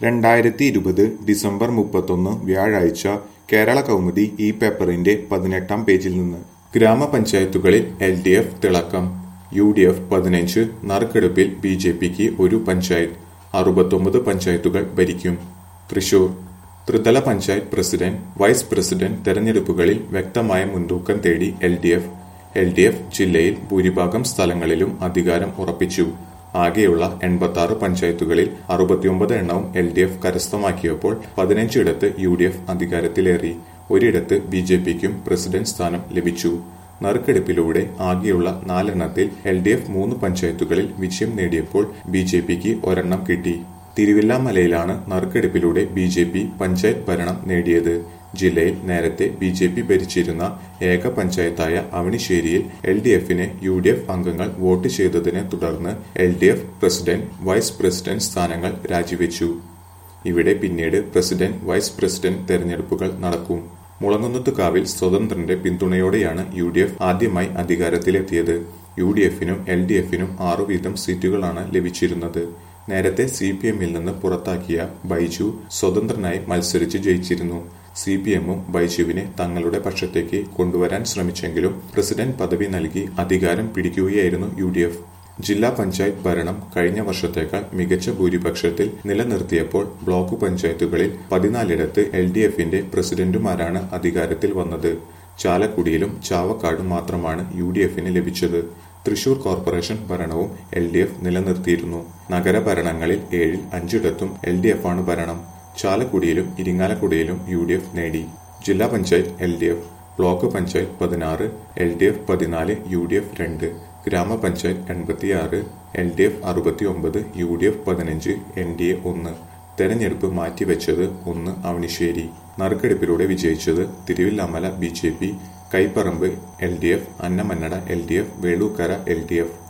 രണ്ടായിരത്തി ഇരുപത് ഡിസംബർ മുപ്പത്തൊന്ന് വ്യാഴാഴ്ച കേരള കൗമുദി ഈ പേപ്പറിന്റെ പതിനെട്ടാം പേജിൽ നിന്ന് ഗ്രാമപഞ്ചായത്തുകളിൽ എൽ ഡി എഫ് തിളക്കം യു ഡി എഫ് പതിനഞ്ച് നറുക്കെടുപ്പിൽ ബി ജെ പിക്ക് ഒരു പഞ്ചായത്ത് അറുപത്തൊമ്പത് പഞ്ചായത്തുകൾ ഭരിക്കും തൃശൂർ ത്രിതല പഞ്ചായത്ത് പ്രസിഡന്റ് വൈസ് പ്രസിഡന്റ് തെരഞ്ഞെടുപ്പുകളിൽ വ്യക്തമായ മുൻതൂക്കം തേടി L D F L D F ജില്ലയിൽ ഭൂരിഭാഗം സ്ഥലങ്ങളിലും അധികാരം ഉറപ്പിച്ചു ആകെയുള്ള എൺപത്തി ആറ് പഞ്ചായത്തുകളിൽ അറുപത്തിയൊമ്പത് എണ്ണവും എൽ ഡി എഫ് കരസ്ഥമാക്കിയപ്പോൾ പതിനഞ്ചിടത്ത് യു ഡി എഫ് അധികാരത്തിലേറി ഒരിടത്ത് ബി ജെ പിക്കും പ്രസിഡന്റ് സ്ഥാനം ലഭിച്ചു നറുക്കെടുപ്പിലൂടെ ആകെയുള്ള നാലെണ്ണത്തിൽ എൽ ഡി എഫ് മൂന്ന് പഞ്ചായത്തുകളിൽ വിജയം നേടിയപ്പോൾ ബി ജെ പിക്ക് ഒരെണ്ണം കിട്ടി തിരുവില്ലാമലയിലാണ് നറുക്കെടുപ്പിലൂടെ ബി ജെ പി പഞ്ചായത്ത് ഭരണം നേടിയത് ജില്ലയിൽ നേരത്തെ ബി ജെ പി ഭരിച്ചിരുന്ന ഏക പഞ്ചായത്തായ അവണിശ്ശേരിയിൽ എൽ ഡി എഫിന് യു ഡി എഫ് അംഗങ്ങൾ വോട്ട് ചെയ്തതിനെ തുടർന്ന് L D F president vice president സ്ഥാനങ്ങൾ രാജിവെച്ചു ഇവിടെ പിന്നീട് പ്രസിഡന്റ് വൈസ് പ്രസിഡന്റ് തെരഞ്ഞെടുപ്പുകൾ നടക്കും മുളങ്ങുന്നത്തുകാവിൽ സ്വതന്ത്രന്റെ പിന്തുണയോടെയാണ് യു ഡി എഫ് ആദ്യമായി അധികാരത്തിലെത്തിയത് യു ഡി എഫിനും എൽ ഡി എഫിനും ആറു വീതം സീറ്റുകളാണ് ലഭിച്ചിരുന്നത് നേരത്തെ സി പി എമ്മിൽ നിന്ന് പുറത്താക്കിയ ബൈജു സ്വതന്ത്രനായി മത്സരിച്ച് ജയിച്ചിരുന്നു സി പി എമ്മും ബൈജുവിനെ തങ്ങളുടെ പക്ഷത്തേക്ക് കൊണ്ടുവരാൻ ശ്രമിച്ചെങ്കിലും പ്രസിഡന്റ് പദവി നൽകി അധികാരം പിടിക്കുകയായിരുന്നു യു ഡി എഫ് ജില്ലാ പഞ്ചായത്ത് ഭരണം കഴിഞ്ഞ വർഷത്തേക്കാൾ മികച്ച ഭൂരിപക്ഷത്തിൽ നിലനിർത്തിയപ്പോൾ ബ്ലോക്ക് പഞ്ചായത്തുകളിൽ പതിനാലിടത്ത് എൽ ഡി എഫിന്റെ പ്രസിഡന്റുമാരാണ് അധികാരത്തിൽ വന്നത് ചാലക്കുടിയിലും ചാവക്കാടും മാത്രമാണ് യു ഡി എഫിന് ലഭിച്ചത് തൃശൂർ കോർപ്പറേഷൻ ഭരണവും എൽ ഡി എഫ് നിലനിർത്തിയിരുന്നു നഗരഭരണങ്ങളിൽ ഏഴിൽ അഞ്ചിടത്തും എൽ ഡി എഫ് ആണ് ഭരണം ചാലക്കുടിയിലും ഇരിങ്ങാലക്കുടയിലും യു ഡി എഫ് നേടി ജില്ലാ panchayat L D F block panchayat പതിനാറ് എൽ ഡി എഫ് പതിനാല് യു ഡി എഫ് രണ്ട് ഗ്രാമപഞ്ചായത്ത് എൺപത്തിയാറ് എൽ ഡി എഫ് അറുപത്തി ഒമ്പത് യു ഡി എഫ് പതിനഞ്ച് എൻ ഡി എ ഒന്ന് തെരഞ്ഞെടുപ്പ് മാറ്റിവെച്ചത് ഒന്ന് അവണിശ്ശേരി നറുക്കെടുപ്പിലൂടെ വിജയിച്ചത് Thiruvilwamala B J P Kaiparambu L D F അന്നമന്നട L D F Velookkara L D F